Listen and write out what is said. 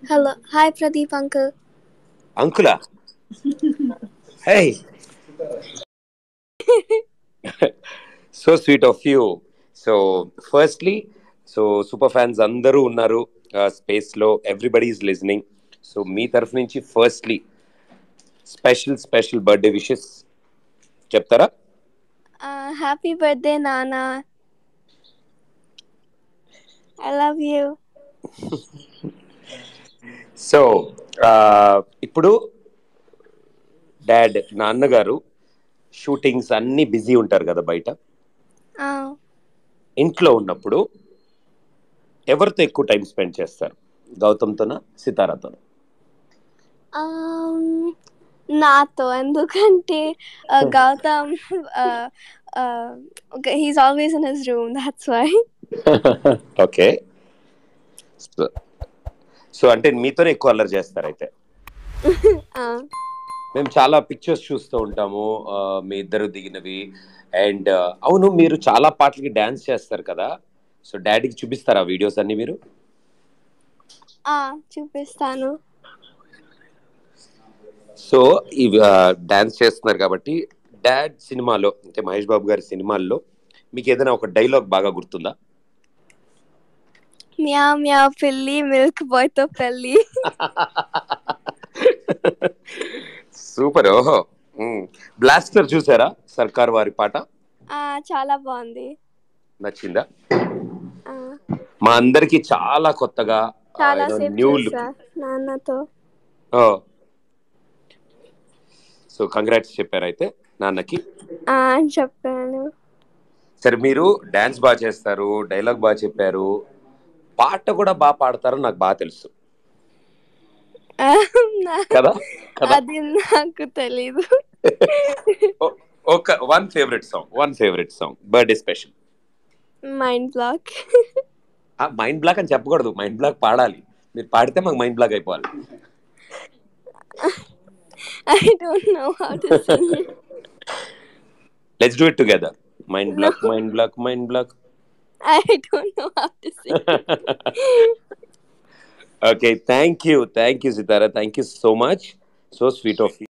Hello. Hi, Pradeep uncle. అంకులా hey so sweet of you so firstly so super fans అందరూ ఉన్నారు space లో everybody is listening so మీ తరఫు నుంచి firstly special special birthday wishes చెప్తారా Uh, happy birthday, Nana. I love you. So ఇప్పుడు dad నాన్నగారు షూటింగ్స్ అన్ని బిజీ ఉంటారు కదా బయట Oh. ఇంట్లో ఉన్నప్పుడు ఎవరితో ఎక్కువ టైం స్పెండ్ చేస్తారు గౌతమ్తోనా సితారాతోనా Um, నాతో ఎందుకంటే uh, Gautam uh, uh, okay, he's always in his room. That's why. Okay so so అంటే మీతోనే ఎక్కువ అల్లరి చేస్తారు అయితే Uh, మేము చాలా పిక్చర్స్ చూస్తూ ఉంటాము ఆ, మీ ఇద్దరు దిగినవి అండ్ అవును మీరు చాలా పాటలకి డాన్స్ చేస్తారు కదా సో డాడీకి చూపిస్తారా వీడియోస్ అన్ని మీరు uh, చూపిస్తాను సో ఈ డాన్స్ చేస్తున్నారు కాబట్టి డాడ్ సినిమాలో అంటే మహేష్ బాబు గారి సినిమాల్లో మీకు ఏదైనా ఒక డైలాగ్ బాగా గుర్తుందా మ్యా మ్యా పిల్లి మిల్క్ బాయ్ తో పెళ్ళి సూపర్ ఓహో బ్లాస్టర్ చూసారా సర్కార్ వారి పాట Ah, చాలా బాగుంది నచ్చిందా Ah, మా అందరికి చాలా కొత్తగా చాలా సేపు న్యూ చూసా నాన్నతో సో కంగ్రాట్స్ చెప్పారు అయితే నాన్నకి Ah, అని చెప్పాను సరే మీరు డాన్స్ బాగా చేస్తారు డైలాగ్ బాగా చెప్పారు పాట కూడా బాగా పాడతారు నాకు బాగా తెలుసు Ah, నా- కదా కదా అది నాకు తెలీదు ఓ- ఒక one favourite song one favourite song birthday special mind block mind block అని చెప్పకూడదు మైండ్ బ్లాక్ పాడాలి మీరు పాడితే మాకు మైండ్ బ్లాక్ అయిపోవాలి I don't know how to sing let's do it together mind block mind block mind block I don't know how to sing okay thank you thank you Sitara thank you so much so sweet of